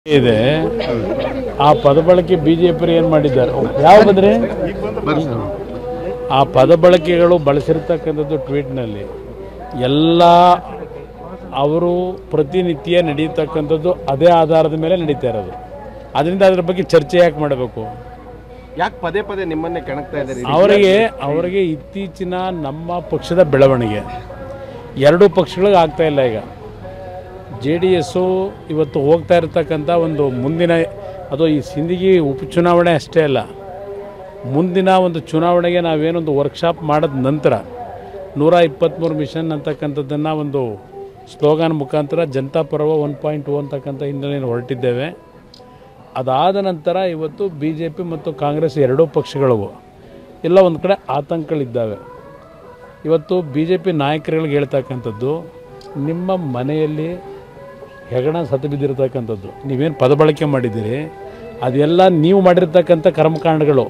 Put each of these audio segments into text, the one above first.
ಇದೆ ಆ ಪದ ಬಳಕೆ ಬಿಜೆಪಿ ಏನು ಮಾಡಿದ್ದಾರೆ ಯಾವ ಬಂದ್ರಿ ಆ ಪದ ಬಳಕೆಗಳು ಬಳಸಿರ್ತಕ್ಕಂಥದ್ದು ಟ್ವೀಟ್ನಲ್ಲಿ ಎಲ್ಲ ಅವರು ಪ್ರತಿನಿತ್ಯ ನಡೀತಕ್ಕಂಥದ್ದು ಅದೇ ಆಧಾರದ ಮೇಲೆ ನಡೀತಾ ಇರೋದು ಅದರಿಂದ ಅದ್ರ ಬಗ್ಗೆ ಚರ್ಚೆ ಯಾಕೆ ಮಾಡಬೇಕು ಯಾಕೆ ಪದೇ ಪದೇ ನಿಮ್ಮನ್ನೇ ಕೆಣಕ್ತಾ ಇದ್ದಾರೆ ಅವರಿಗೆ ಅವರಿಗೆ ಇತ್ತೀಚಿನ ನಮ್ಮ ಪಕ್ಷದ ಬೆಳವಣಿಗೆ ಎರಡೂ ಪಕ್ಷಗಳಿಗೆ ಆಗ್ತಾ ಇಲ್ಲ ಈಗ ಜೆ ಡಿ ಎಸ್ಸು ಇವತ್ತು ಹೋಗ್ತಾ ಇರತಕ್ಕಂಥ ಒಂದು ಮುಂದಿನ ಅದು ಈ ಸಿಂದಗಿ ಉಪಚುನಾವಣೆ ಅಷ್ಟೇ ಅಲ್ಲ ಮುಂದಿನ ಒಂದು ಚುನಾವಣೆಗೆ ನಾವೇನೊಂದು ವರ್ಕ್ಶಾಪ್ ಮಾಡಿದ ನಂತರ ನೂರ ಇಪ್ಪತ್ತ್ಮೂರು ಮಿಷನ್ ಅಂತಕ್ಕಂಥದ್ದನ್ನು ಒಂದು ಸ್ಲೋಗಾನ್ ಮುಖಾಂತರ ಜನತಾ ಪರ್ವ ಒನ್ ಪಾಯಿಂಟ್ ಟು ಅಂತಕ್ಕಂಥ ಹಿನ್ನೆಲೆಯಲ್ಲಿ ಹೊರಟಿದ್ದೇವೆ ಅದಾದ ನಂತರ ಇವತ್ತು ಬಿ ಜೆ ಪಿ ಮತ್ತು ಕಾಂಗ್ರೆಸ್ ಎರಡೂ ಪಕ್ಷಗಳಿಗೂ ಎಲ್ಲ ಒಂದು ಕಡೆ ಆತಂಕಗಳಿದ್ದಾವೆ ಇವತ್ತು ಬಿ ಜೆ ಪಿ ನಾಯಕರುಗಳಿಗೆ ಹೇಳ್ತಕ್ಕಂಥದ್ದು ನಿಮ್ಮ ಮನೆಯಲ್ಲಿ ಹೆಗಣ ಸತ್ತು ಬಿದ್ದಿರತಕ್ಕಂಥದ್ದು ನೀವೇನು ಪದ ಬಳಕೆ ಮಾಡಿದ್ದೀರಿ ಅದೆಲ್ಲ ನೀವು ಮಾಡಿರ್ತಕ್ಕಂಥ ಕರ್ಮಕಾಂಡಗಳು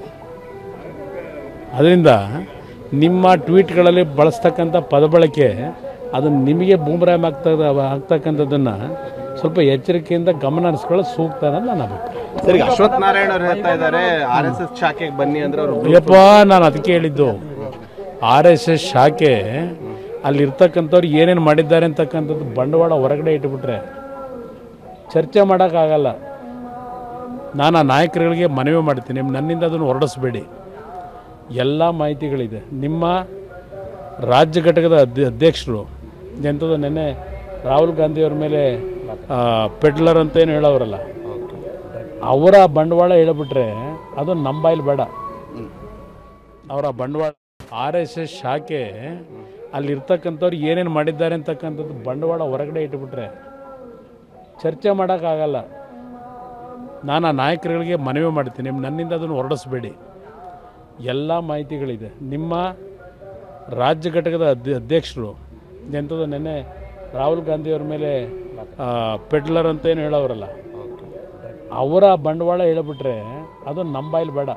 ಅದರಿಂದ ನಿಮ್ಮ ಟ್ವೀಟ್ಗಳಲ್ಲಿ ಬಳಸ್ತಕ್ಕಂಥ ಪದ ಬಳಕೆ ಅದು ನಿಮಗೆ ಬೂಮರಾಮ್ ಆಗ್ತಾ ಆಗ್ತಕ್ಕಂಥದ್ದನ್ನು ಸ್ವಲ್ಪ ಎಚ್ಚರಿಕೆಯಿಂದ ಗಮನ ಹರಿಸ್ಕೊಳ್ಳೋದು ಸೂಕ್ತ ಅನ್ನೋದು ನನ್ನ ಅಭಿಪ್ರಾಯ ಸರಿ ಅಶ್ವಥ್ ನಾರಾಯಣ ಅವ್ರು ಹೇಳ್ತಾ ಇದ್ದಾರೆ ಆರ್ ಎಸ್ ಎಸ್ ಶಾಖೆಗೆ ಬನ್ನಿ ಅಂದ್ರೆ ಅವರು ಅಯ್ಯಪ್ಪ ನಾನು ಅದಕ್ಕೆ ಹೇಳಿದ್ದು ಆರ್ ಎಸ್ ಎಸ್ ಶಾಖೆ ಅಲ್ಲಿ ಇರ್ತಕ್ಕಂಥವ್ರು ಏನೇನು ಮಾಡಿದ್ದಾರೆ ಅಂತಕ್ಕಂಥದ್ದು ಬಂಡವಾಳ ಹೊರಗಡೆ ಇಟ್ಬಿಟ್ರೆ ಚರ್ಚೆ ಮಾಡೋಕ್ಕಾಗಲ್ಲ ನಾನು ಆ ನಾಯಕರುಗಳಿಗೆ ಮನವಿ ಮಾಡ್ತೀನಿ ನನ್ನಿಂದ ಅದನ್ನು ಹೊರಡಿಸ್ಬೇಡಿ ಎಲ್ಲ ಮಾಹಿತಿಗಳಿದೆ ನಿಮ್ಮ ರಾಜ್ಯ ಘಟಕದ ಅಧ್ಯ ಅಧ್ಯಕ್ಷರು ಎಂಥದ್ದು ನೆನ್ನೆ ರಾಹುಲ್ ಗಾಂಧಿಯವ್ರ ಮೇಲೆ ಆ, ಪೆಡ್ಲರ್ ಅಂತ ಏನು ಹೇಳೋರಲ್ಲ ಅವರ ಬಂಡವಾಳ ಹೇಳ್ಬಿಟ್ರೆ ಅದು ನಮ್ಮ ಬಾಯಲ್ಲಿ ಬೇಡ ಅವರ ಬಂಡವಾಳ ಆರ್ ಎಸ್ ಎಸ್ ಶಾಖೆ ಅಲ್ಲಿ ಇರ್ತಕ್ಕಂಥವ್ರು ಏನೇನು ಮಾಡಿದ್ದಾರೆ ಅಂತಕ್ಕಂಥದ್ದು ಬಂಡವಾಳ ಹೊರಗಡೆ ಇಟ್ಬಿಟ್ರೆ ಚರ್ಚೆ ಮಾಡೋಕ್ಕಾಗಲ್ಲ ನಾನು ಆ ನಾಯಕರುಗಳಿಗೆ ಮನವಿ ಮಾಡ್ತೀನಿ ನನ್ನಿಂದ ಅದನ್ನು ಹೊರಡಿಸ್ಬೇಡಿ ಎಲ್ಲ ಮಾಹಿತಿಗಳಿದೆ ನಿಮ್ಮ ರಾಜ್ಯ ಘಟಕದ ಅಧ್ಯ ಅಧ್ಯಕ್ಷರು ಎಂಥದ್ದು ನೆನ್ನೆ ರಾಹುಲ್ ಗಾಂಧಿಯವ್ರ ಮೇಲೆ ಆ, ಪೆಡ್ಲರ್ ಅಂತ ಏನು ಹೇಳೋರಲ್ಲ ಅವರ ಬಂಡವಾಳ ಹೇಳ್ಬಿಟ್ರೆ ಅದು ನಮ್ಮ ಬಾಯಲ್ಲಿ ಬೇಡ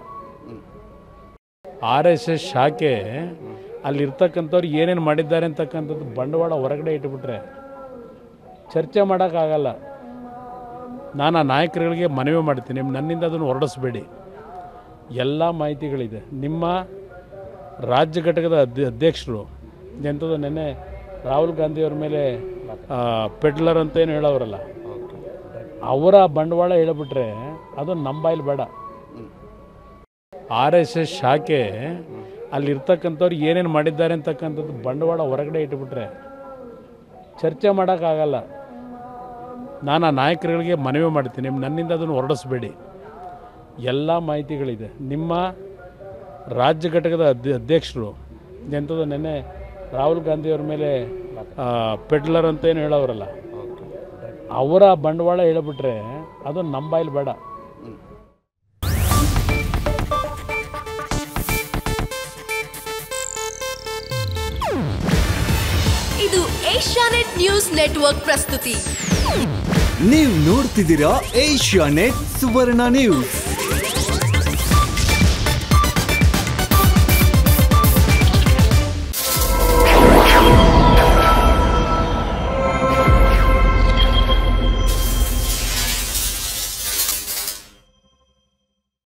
ಆರ್ ಎಸ್ ಎಸ್ ಶಾಖೆ ಅಲ್ಲಿ ಇರ್ತಕ್ಕಂಥವ್ರು ಏನೇನು ಮಾಡಿದ್ದಾರೆ ಅಂತಕ್ಕಂಥದ್ದು ಬಂಡವಾಳ ಹೊರಗಡೆ ಇಟ್ಬಿಟ್ರೆ ಚರ್ಚೆ ಮಾಡೋಕ್ಕಾಗಲ್ಲ ನಾನು ಆ ನಾಯಕರುಗಳಿಗೆ ಮನವಿ ಮಾಡ್ತೀನಿ ನನ್ನಿಂದ ಅದನ್ನು ಹೊರಡಿಸ್ಬೇಡಿ ಎಲ್ಲ ಮಾಹಿತಿಗಳಿದೆ ನಿಮ್ಮ ರಾಜ್ಯ ಘಟಕದ ಅಧ್ಯ ಅಧ್ಯಕ್ಷರು ಎಂಥದ್ದು ನೆನ್ನೆ ರಾಹುಲ್ ಗಾಂಧಿಯವ್ರ ಮೇಲೆ ಆ, ಪೆಡ್ಲರ್ ಅಂತ ಏನು ಹೇಳೋರಲ್ಲ ಅವರ ಬಂಡವಾಳ ಹೇಳ್ಬಿಟ್ರೆ ಅದು ನಮ್ಮ ಬಾಯಲ್ಲಿ ಬೇಡ ಆರ್ ಎಸ್ ಎಸ್ ಶಾಖೆ ಅಲ್ಲಿ ಇರ್ತಕ್ಕಂಥವ್ರು ಏನೇನು ಮಾಡಿದ್ದಾರೆ ಅಂತಕ್ಕಂಥದ್ದು ಬಂಡವಾಳ ಹೊರಗಡೆ ಇಟ್ಬಿಟ್ರೆ ಚರ್ಚೆ ಮಾಡೋಕ್ಕಾಗಲ್ಲ ನಾನು ಆ ನಾಯಕರುಗಳಿಗೆ ಮನವಿ ಮಾಡ್ತೀನಿ ನನ್ನಿಂದ ಅದನ್ನು ಹೊರಡಿಸ್ಬೇಡಿ ಎಲ್ಲ ಮಾಹಿತಿಗಳಿದೆ ನಿಮ್ಮ ರಾಜ್ಯ ಘಟಕದ ಅಧ್ಯ ಅಧ್ಯಕ್ಷರು ಎಂಥದ್ದು ನೆನ್ನೆ ರಾಹುಲ್ ಗಾಂಧಿಯವ್ರ ಮೇಲೆ ಆ, ಪೆಡ್ಲರ್ ಅಂತ ಏನು ಹೇಳೋರಲ್ಲ ಅವರ ಬಂಡವಾಳ ಹೇಳ್ಬಿಟ್ರೆ ಅದು ನಮ್ಮ ಬಾಯಲ್ಲಿ ಬೇಡ ಇದು ಏಷ್ಯಾನೆಟ್ ನ್ಯೂಸ್ ನೆಟ್ವರ್ಕ್ ಪ್ರಸ್ತುತಿ ನೀವು ನೋಡ್ತಿದ್ದೀರಾ ಏಷ್ಯಾ ನೆಟ್ ಸುವರ್ಣ ನ್ಯೂಸ್